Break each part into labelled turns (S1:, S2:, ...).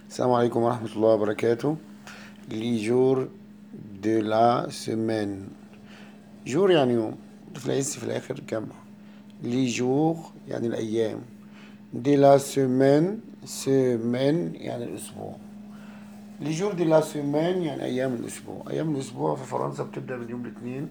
S1: السلام عليكم ورحمة الله وبركاته لي جور دو لا سيمين جور يعني يوم في العز في الآخر جمع لي جور يعني الأيام دي لا سيمين سيمين يعني الأسبوع لي جور دي لا سيمين يعني أيام الأسبوع أيام الأسبوع في فرنسا بتبدأ من يوم الاثنين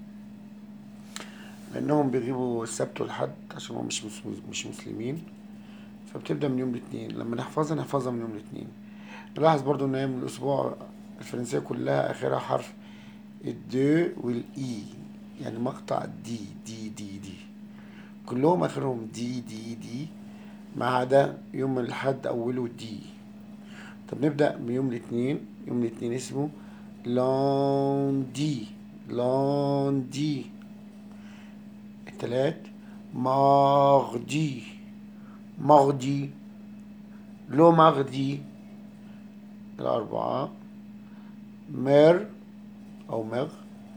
S1: لأنهم بيغيبوا السبت والحد عشان هم مش مش مسلمين فبتبدأ من يوم الاثنين لما نحفظها نحفظها من يوم الاثنين نلاحظ برضو ان هي من الاسبوع الفرنسية كلها اخرها حرف الدو والاي يعني مقطع دي دي دي دي كلهم اخرهم دي دي دي ما عدا يوم الحد اوله دي طب نبدأ بيوم الاثنين يوم الاثنين اسمه لاندي لاندي التلات ماردي مغدي لو مغدي الأربعة مير أو مغ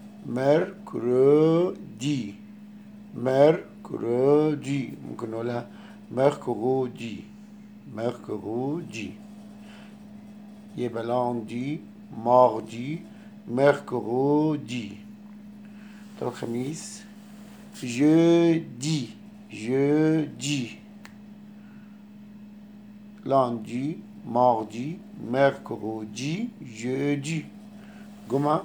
S1: ميركرودي ميركرودي ممكن نقولها ميركرودي ميركرودي يبقى لاندي ماردي ميركرودي طب الخميس jeudi jeudi lundi mardi mercredi jeudi جمعة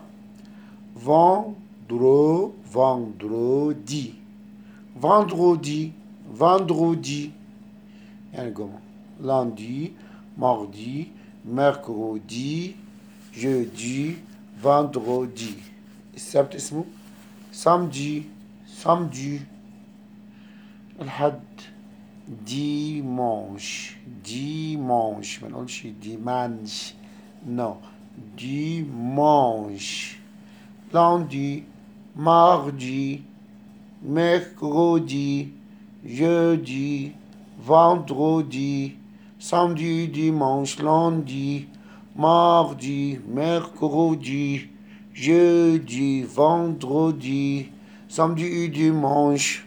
S1: vendredi vendredi vendredi vendredi يعني جمعة lundi mardi mercredi jeudi vendredi السبت اسمه samedi samedi الحد dimanche dimanche ما نقولش dimanche non dimanche lundi mardi mercredi jeudi vendredi samedi dimanche lundi mardi mercredi jeudi vendredi samedi et dimanche